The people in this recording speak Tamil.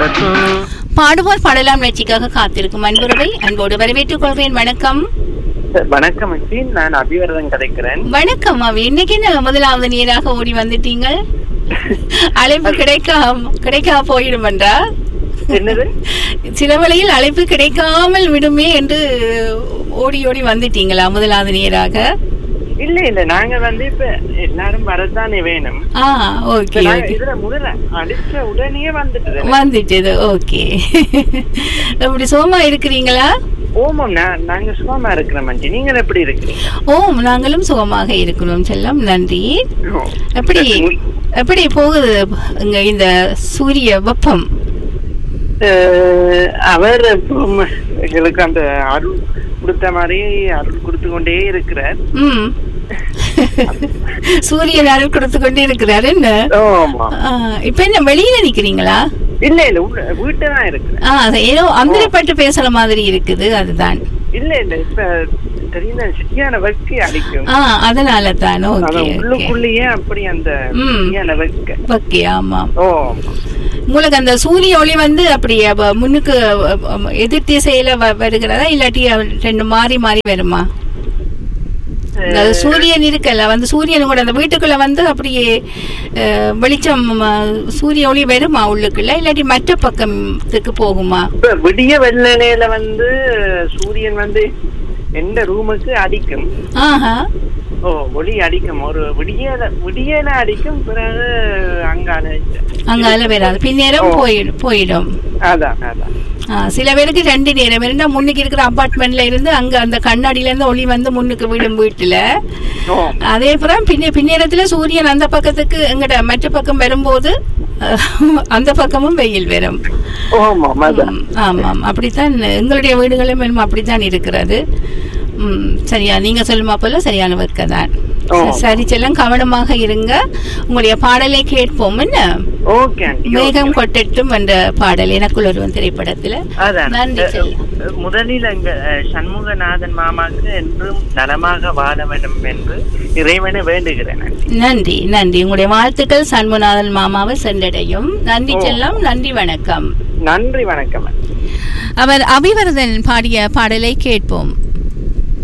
நடக்கும் பாடுவோர் பாடலாம் நிகழ்ச்சிக்காக காத்திருக்கும் அன்புறவை அன்போடு வரவேற்றுக் கொள்வேன் வணக்கம் வணக்கம் அச்சி நான் அபிவரதன் கதைக்கிறேன் வணக்கம் அவி இன்னைக்கு என்ன முதலாவது நீராக ஓடி வந்துட்டீங்க அழைப்பு கிடைக்காம கிடைக்காம போயிடுமென்றா என்னது சில வேளையில் அழைப்பு கிடைக்காமல் விடுமே என்று ஓடி ஓடி வந்துட்டீங்களா முதலாவது நீராக இல்ல இல்ல நாங்க வந்து இப்ப எல்லாரும் வரத்தானே வேணும் ஆ இப்ப ஓகே நாங்க ஓகே இதுல முதல்ல அடிச்ச உடனே வந்துட்டு வந்துட்டது ஓகே அப்படி சோமா இருக்கிறீங்களா ஓமம் நான் நாங்க சுகமா இருக்கிறோம் அஞ்சி நீங்கள் எப்படி இருக்கிறீங்க ஓம் நாங்களும் சுகமாக இருக்கிறோம் செல்லம் நன்றி எப்படி எப்படி போகுது இங்க இந்த சூரிய வெப்பம் அஹ், அவர் இப்போ எங்களுக்கு அந்த அருள் கொடுத்த மாதிரி அருள் கொடுத்து கொண்டே இருக்கிறார் ம் சூரியன் அருள் கொடுத்து கொண்டே இருக்கிறாரு என்ன ஆமா ஆ, இப்ப என்ன வெளியில நிக்கிறீங்களா இல்ல இல்ல உள்ள வீட்டை தான் இருக்கிறேன் ஆ அது ஏதோ அந்தரப்பட்டு பேசுற மாதிரி இருக்குது அதுதான் இல்ல இல்ல இப்ப தெரியுதா சரியான வக்கி அடிக்கும் ஆ அதனால தான் ஆனா ஓகே ஓகே உள்ளுக்குள்ளேயே அப்படி அந்த ம். சரியான வக்க ஓகே ஆமா ஓ உங்களுக்கு அந்த சூரிய ஒளி வந்து அப்படி அப்ப முன்னுக்கு அ, அ, எதிர் திசையில வ- வருகிறதா இல்லாட்டி ரெண்டு மாறி மாறி வருமா அதாவது சூரியன் இருக்கல வந்து சூரியன் கூட அந்த வீட்டுக்குள்ள வந்து அப்படியே அஹ், வெளிச்சம் அ, சூரிய ஒளி வருமா உள்ளுக்குள்ள இல்லாட்டி மற்ற பக்கத்துக்கு போகுமா இப்ப விடிய வெள்ளனையில வந்து சூரியன் வந்து எந்த ரூமுக்கு அடிக்கும் ஆஹா ஓ ஒளி அடிக்கும் ஒரு விடியல விடியல அடிக்கும் பிறகு அங்கான அங்கால வராது பின்னேரம் போயிடும் போயிடும் அதான் அதான் ஆ, சில பேருக்கு ரெண்டு நேரம் இருந்தா முன்னுக்கு இருக்கிற அபார்ட்மெண்ட்ல இருந்து அங்க அந்த கண்ணாடியில இருந்து ஒளி வந்து முன்னுக்கு விடும் வீட்டுல ஓ அதே அப்புறம் பின்ன பின்னேரத்துல சூரியன் அந்த பக்கத்துக்கு எங்கட மற்ற பக்கம் வரும்போது அஹ், அந்த பக்கமும் வெயில் வரும் ஆமாம் அதான் ம், ஆமாம் அப்படித்தான் எங்களுடைய வீடுகளும் வேணும் அப்படித்தான் இருக்கிறது ம், சரியா நீங்க சொல்லுமா போல சரியான வர்க்க தான் ஓ. சரி செல்லம் கவனமாக இருங்க உங்களுடைய பாடலை கேட்போம் என்ன ஓகே ஆண்டி மேகம் கொட்டட்டும் என்ற பாடல் எனக்குள் ஒருவன் திரைப்படத்துல அதான் நன்றி அஹ், செல்லம். அஹ், முதலில் எங்க அஹ், சண்முகநாதன் மாமாக்கு என்றும் நலமாக வாழ வேண்டும் என்று இறைவனை வேண்டுகிறேன் ஆண்டி. நன்றி நன்றி உங்களுடைய வாழ்த்துக்கள் சண்முகநாதன் மாமாவை சென்றடையும் நன்றி ஓ. செல்லம் நன்றி வணக்கம் நன்றி வணக்கம் ஆண்டி. அவர் அபிவரதன் பாடிய பாடலை கேட்போம்